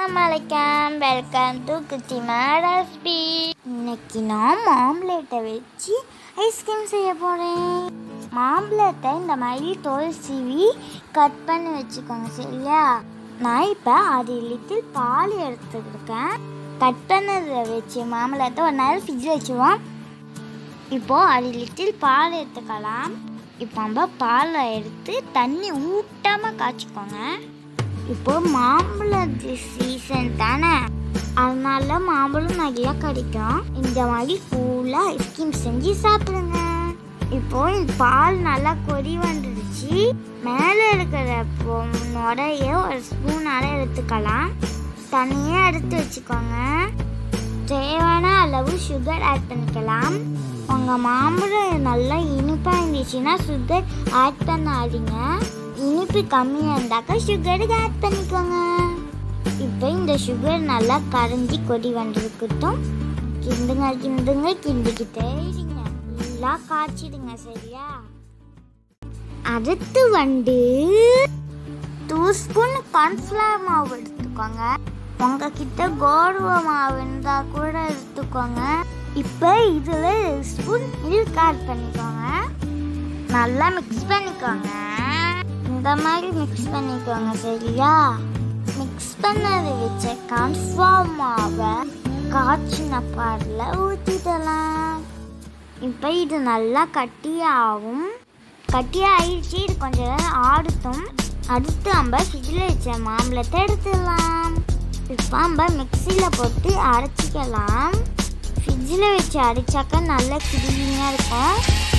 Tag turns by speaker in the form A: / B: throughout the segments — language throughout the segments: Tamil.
A: அஸ்ஸலாமு அலைக்கம் வெல்கம் டு குட்டி மேடஸ்பி இன்னைக்கு நான் மாம்பழத்தை வச்சு ஐஸ்கிரீம் செய்ய போகிறேன் மாம்பழத்தை இந்த மாதிரி தோல் சீவி கட் பண்ணி வச்சுக்கோங்க சரியா நான் இப்போ அது லிட்டில் பால் எடுத்துக்கிருக்கேன் கட் பண்ணதில் வச்சு மாம்பழத்தை ஒரு நேரம் ஃப்ரிட்ஜில் வச்சுருவோம் இப்போது அது லிட்டில் பால் எடுத்துக்கலாம் இப்போ நம்ம பாலை எடுத்து தண்ணி ஊட்டாமல் காய்ச்சிக்கோங்க இப்போ மாம்பழம் சீசன் தானே அதனால மாம்பழம் நிறையா கிடைக்கும் இந்த மாதிரி கூலாக ஐஸ்கிரீம் செஞ்சு சாப்பிடுங்க இப்போ இந்த பால் நல்லா கொதி வந்துடுச்சு மேலே இருக்கிற பொ- நுடைய ஒரு ஸ்பூனால எடுத்துக்கலாம் தனியாக எடுத்து வச்சுக்கோங்க தேவையான அளவு சுகர் ஆட் பண்ணிக்கலாம் உங்கள் மாம்பழம் நல்லா இனிப்பாக இருந்துச்சுன்னா சுகர் ஆட் பண்ணாதீங்க இனிப்பு கம்மியாக இருந்தாக்கா சுகருக்கு ஆட் பண்ணிக்கோங்க இப்போ இந்த சுகர் நல்லா கரைஞ்சி கொடி வந்துருக்கட்டும் கிண்டுங்க கிண்டுங்க கிண்டிக்கிட்டே இருங்க நல்லா காய்ச்சிடுங்க சரியா அடுத்து வந்து டூ ஸ்பூன் கார்ன்ஃப்ளவர் மாவு எடுத்துக்கோங்க உங்ககிட்ட கோதுமை மாவு இருந்தால் கூட எடுத்துக்கோங்க இப்போ இதில் ஸ்பூன் மில்க் ஆட் பண்ணிக்கோங்க நல்லா மிக்ஸ் பண்ணிக்கோங்க இந்த மாதிரி மிக்ஸ் பண்ணிக்கோங்க சரியா மிக்ஸ் பண்ணதை வச்ச கார்ன்ஃப்ளவர் மாவை காய்ச்சின பாலில் ஊற்றிடலாம் இப்போ இது நல்லா கட்டியாகும் கட்டியாக ஆயிடுச்சு இது கொஞ்சம் நேரம் ஆடட்டும் அடுத்து நம்ம ஃப்ரிட்ஜில் வச்ச மாம்பழத்தை எடுத்துடலாம் இப்போ நம்ம மிக்சியில் போட்டு அரைச்சிக்கலாம் ஃப்ரிட்ஜில் வச்சு அரைச்சாக்கா நல்லா கிரீமியாக இருக்கும்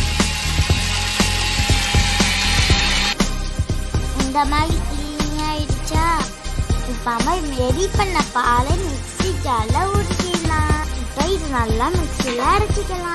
A: இந்த மாதிரி கிரீமியாக ஆயிடுச்சா இப்போ நம்ம ரெடி பண்ண பாலை மிக்ஸி ஜாரில் ஊற்றிக்கலாம் இப்போ இது நல்லா மிக்சியில் அரைச்சிக்கலாம்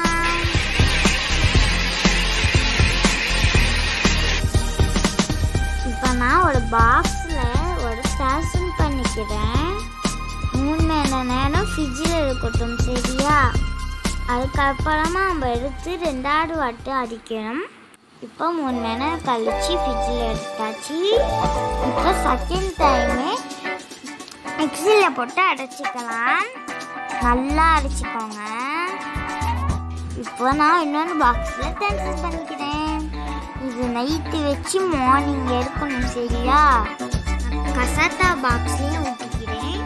A: இப்போ நான் ஒரு பாக்ஸில் ஒரு ஸ்டாஷன் பண்ணிக்கிறேன் மூணு மணி நேரம் ஃப்ரிட்ஜில் இருக்கட்டும் சரியா அதுக்கப்புறமா நம்ம எடுத்து ரெண்டாவது வாட்டு அடிக்கணும் இப்போ மூணு மணி நேரம் கழிச்சு ஃப்ரிட்ஜில் எடுத்தாச்சு இப்போ செகண்ட் டைமு மிக்சியில் போட்டு அடைச்சிக்கலாம் நல்லா அரைச்சிக்கோங்க இப்போ நான் இன்னொரு பாக்ஸில் ட்ரான்ஸ்ஃபர் பண்ணிக்கிறேன் இது நைட்டு வச்சு மார்னிங் எடுக்கணும் சரியா கசாத்தா பாக்ஸ்லேயும் ஊற்றிக்கிறேன்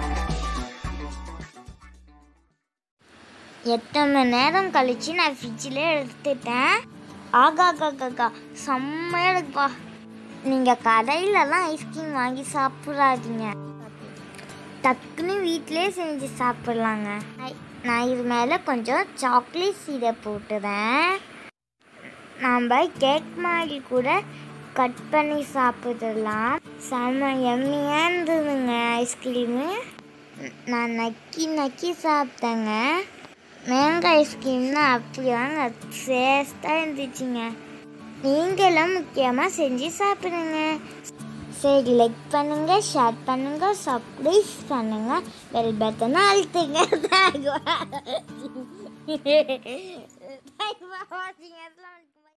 A: எட்டு மணி நேரம் கழிச்சு நான் ஃப்ரிட்ஜில் எடுத்துட்டேன் ஆகா காக்கா செம்மையாக இருக்குப்பா நீங்கள் கடையிலலாம் ஐஸ்கிரீம் வாங்கி சாப்பிடாதீங்க டக்குன்னு வீட்டிலே செஞ்சு சாப்பிட்லாங்க ஐ- நான் இது மேலே கொஞ்சம் சாக்லேட் சீடை போட்டுறேன் நம்ம கேக் மாதிரி கூட கட் பண்ணி சாப்பிடலாம் செம்ம எம்மியாக இருந்ததுங்க ஐஸ்கிரீமு நான் நக்கி நக்கி சாப்பிட்டேங்க மேங்காய் ஐஸ்கிரீம்னா அப்படியாங்க டேஸ்ட்டாக இருந்துச்சுங்க நீங்களும் முக்கியமாக செஞ்சு சாப்பிடுங்க சரி லைக் பண்ணுங்க ஷேர் பண்ணுங்க சப்ஸ்கிரைப் பண்ணுங்க பெல் பட்டனை அழுத்துங்க தேங்க்யூ தேங்க்யூ ஃபார் வாட்சிங்